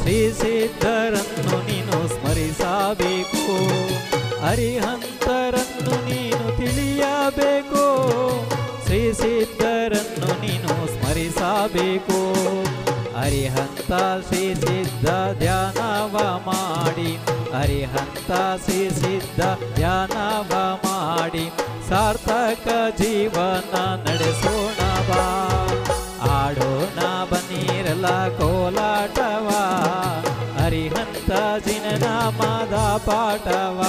ಶ್ರೀ ಸಿದ್ಧರನ್ನು ನೀನು ಸ್ಮರಿಸಬೇಕು ಅರಿಹಂತರನ್ನು ನೀನು ತಿಳಿಯಬೇಕು ಶ್ರೀ ಸಿದ್ಧರನ್ನು ನೀನು ಸ್ಮರಿಸಬೇಕು ಅರಿಹಂತ ಶ್ರೀ ಸಿದ್ಧ ಧ್ಯಾನವ ಮಾಡಿ ಅರಿಹಂತ ಶ್ರೀ ಸಿದ್ಧ ಧ್ಯಾನವ ಮಾಡಿ ಸಾರ್ಥಕ ಜೀವನ ನಡೆಸೋಣ ಬಾ ಆಡೋಣ ಬನ್ನಿರಲ ಕೋಲಾಟವ ಅರಿಹಂತ ಜಿನನಾಮದ ಪಾಠವಾ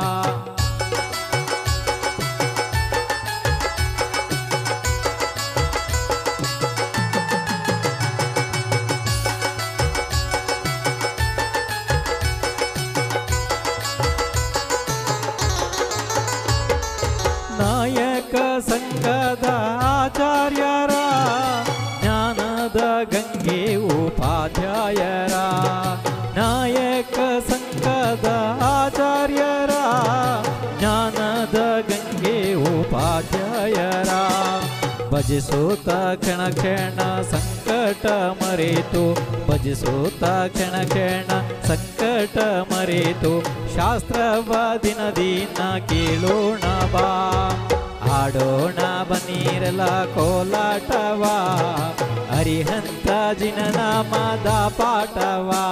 ನಾಯಕ ಸಂಘದ ಆಚಾರ್ಯರ ಜ್ಞಾನದ ಗಂಗೆ ಉಪಾಧ್ಯಾಯರ ನಾಯಕ ಸಂಘದ ಆಚಾರ್ಯರ ಜ್ಞಾನದ ಗಂಗೆ ಉಪಾಧ್ಯಾಯರ ಭಜಿಸೂತ ಕ್ಷಣ ಕ್ಷಣ ಸಂಕಟ ಮರೆತು ಭಜಿಸೂತ ಕ್ಷಣ ಕ್ಷಣ ಸಂಕಟ ಮರೆತು ಶಾಸ್ತ್ರವ ದಿನ ದಿನ ಕೇಳೋಣ ಬಾ ಆಡೋಣ ಬನ್ನಿರಲ ಕೋಲಾಟವಾ ಅರಿಹಂತ ಜಿನನಾಮದ ಪಾಠವಾ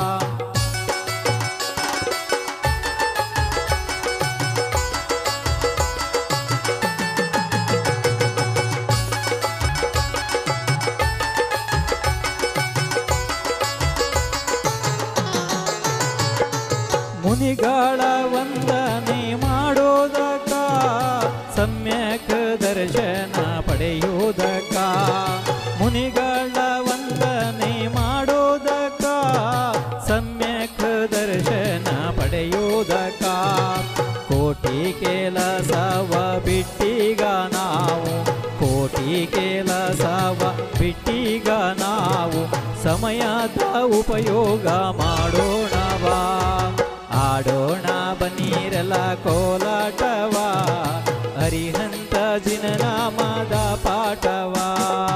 ಮುನಿಗಳ ವಂದನೆ ಮಾಡೋದಕ್ಕ ಸಮ್ಯಕ್ ದರ್ಶನ ಪಡೆಯುವುದಕ್ಕ ಮುನಿಗಳ ವಂದನೆ ಮಾಡೋದಕ್ಕ ಸಮ್ಯಕ್ ದರ್ಶನ ಪಡೆಯುವುದಕ್ಕ ಕೋಟಿ ಕೆಲಸವ ಬಿಟ್ಟೀಗ ನಾವು ಕೋಟಿ ಕೆಲಸವ ಬಿಟ್ಟೀಗ ನಾವು ಸಮಯದ ಉಪಯೋಗ ಮಾಡೋಣವಾ ಆಡೋಣ ಬನ್ನಿರಲ ಕೋಲಾಟವಾ ಅರಿಹಂತ ಜಿನನಾಮದ ಪಾಠವಾ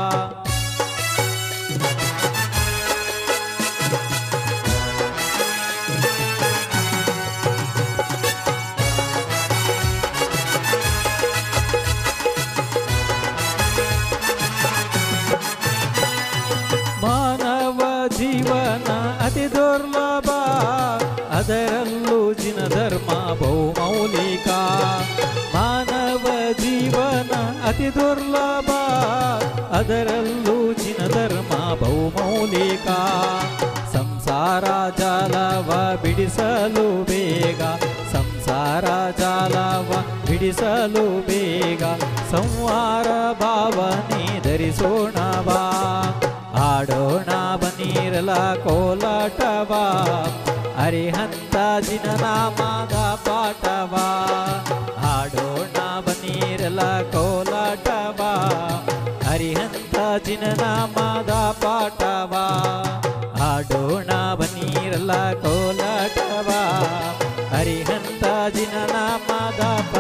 ಮಾನವ ಜೀವನ ಅತಿ ದುರ್ಲಭ ಅದರಲ್ಲೂ ಜಿನ ಧರ್ಮ ಬಹುಮೌಲಿಕ ಮಾನವ ಜೀವನ ಅತಿ ದುರ್ಲಭ ಅದರಲ್ಲೂ ಜಿನ ಧರ್ಮ ಬಹುಮೌಲಿಕ ಸಂಸಾರ ಜಾಲವ ಬಿಡಿಸಲು ಬೇಗ ಸಂಸಾರ ಜಾಲವ ಬಿಡಿಸಲು ಬೇಗ ಸಂವಾರ ಭಾವನೆ ಧರಿಸೋಣ ಬಾ ಆಡೋಣ ಬನ್ನಿರಲ ಕೋಲಾಟವಾ ಅರಿಹಂತ ಜಿನನಾಮದ ಪಾಠವಾ ಆಡೋಣ ಬನ್ನಿರಲ ಕೋಲಾಟವಾ ಅರಿಹಂತ ಜಿನನಾಮದ ಪಾಠವಾ ಆಡೋಣ ಬನ್ನಿರಲ ಕೋಲಾಟವಾ ಹರಿಹಂತ ಜಿನನಾಮದ